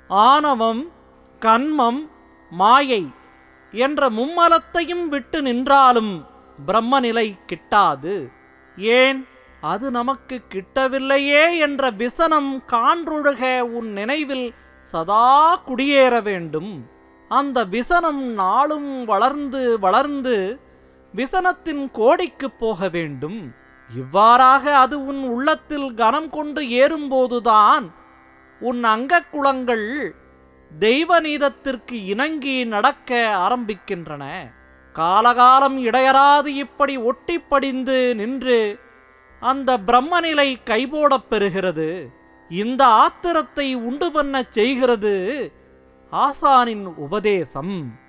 ஆணவம் கன்மம் மாயை என்ற மும்மலத்தையும் விட்டு நின்றாலும் பிரம்மநிலை கிட்டாது ஏன் அது நமக்கு கிட்டவில்லையே என்ற விசனம் கான்றுழுக உன் நினைவில் சதா குடியேற வேண்டும் அந்த விசனம் நாளும் வளர்ந்து வளர்ந்து விசனத்தின் கோடிக்குப் போக வேண்டும் இவ்வாறாக அது உன் உள்ளத்தில் கனம் கொண்டு ஏறும்போதுதான் உன் அங்கக்குளங்கள் தெய்வ நீதத்திற்கு இணங்கி நடக்க ஆரம்பிக்கின்றன காலகாலம் இடையறாது இப்படி ஒட்டிப் படிந்து நின்று அந்த பிரம்மநிலை கைபோடப் பெறுகிறது இந்த ஆத்திரத்தை உண்டு பண்ணச் செய்கிறது ஆசானின் உபதேசம்